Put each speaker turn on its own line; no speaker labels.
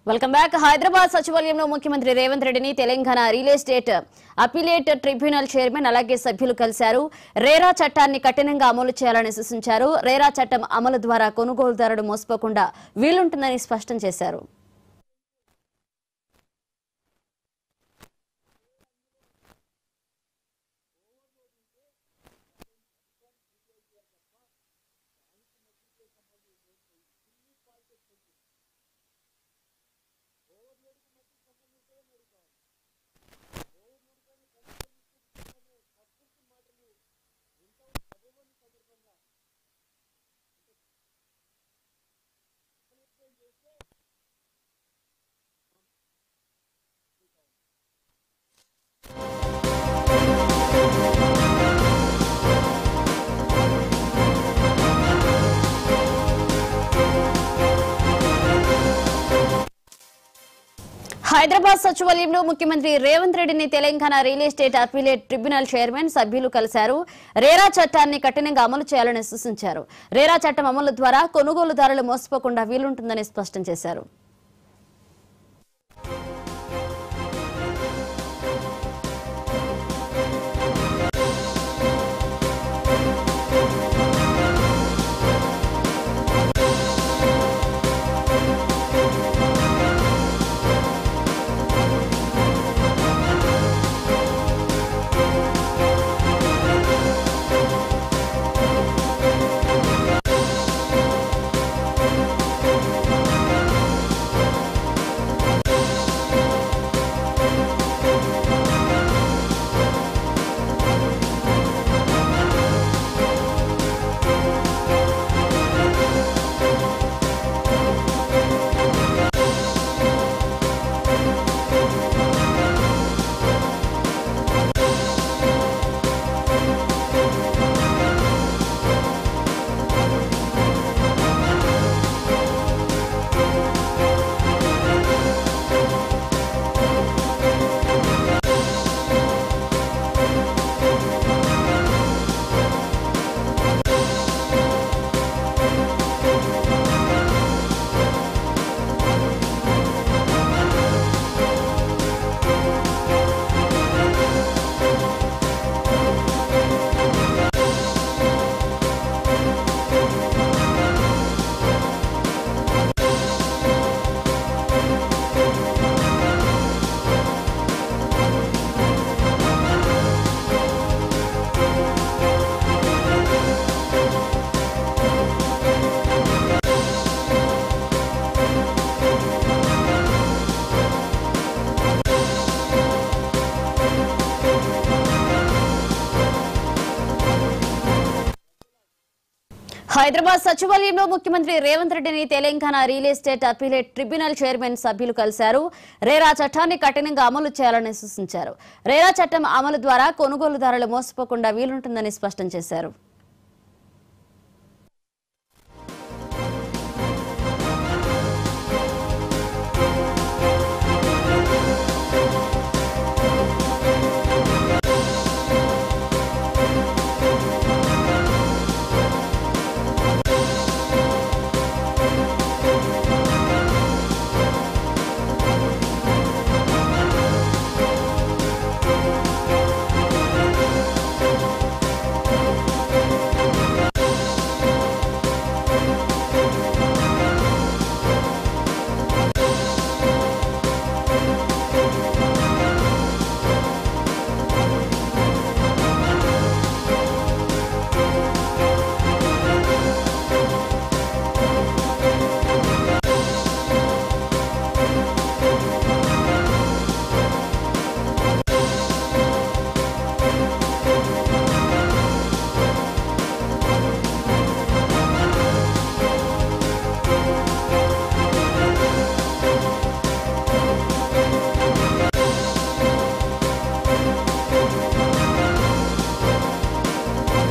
welcome back Hyderabad సచివాలయంలో ముఖ్యమంత్రి రేవంత్ రెడ్డిని Telangana real estate appellate tribunal chairman అలాగే సభ్యులు కలిశారు రేరా చట్టాన్ని కఠినంగా అమలు చేయాలని సూచించారు రేరా చట్టం అమలు ద్వారా కొనుగోలుదారుడు మోసపోకుండా వీలుంటుందని స్పష్టం చేశారు హైదరాబాద్ సచివాలయంలో ముఖ్యమంత్రి రేవంత్ రెడ్డిని Telangana real estate appellate tribunal chairman సభ్యులు కలిశారు రేరా చట్టాన్ని కఠినంగా అమలు చేయాలని సూచించారు రేరా చట్టం అమలు ద్వారా కొనుగోలుదారులు మోసపోకుండా వీలుంటుందని స్పష్టం చేశారు హైదరాబాద్ సచివాలయంలో ముఖ్యమంత్రి రేవంత్ రెడ్డిని Telangana real estate appellate tribunal chairman సభ్యులు కలిశారు రేరా చట్టాన్ని కఠినంగా అమలు చేయాలని సూచించారు రేరా చట్టం అమలు ద్వారా కొనుగోలుదారులు మోసపోకుండా వీలుంటుందని స్పష్టం చేశారు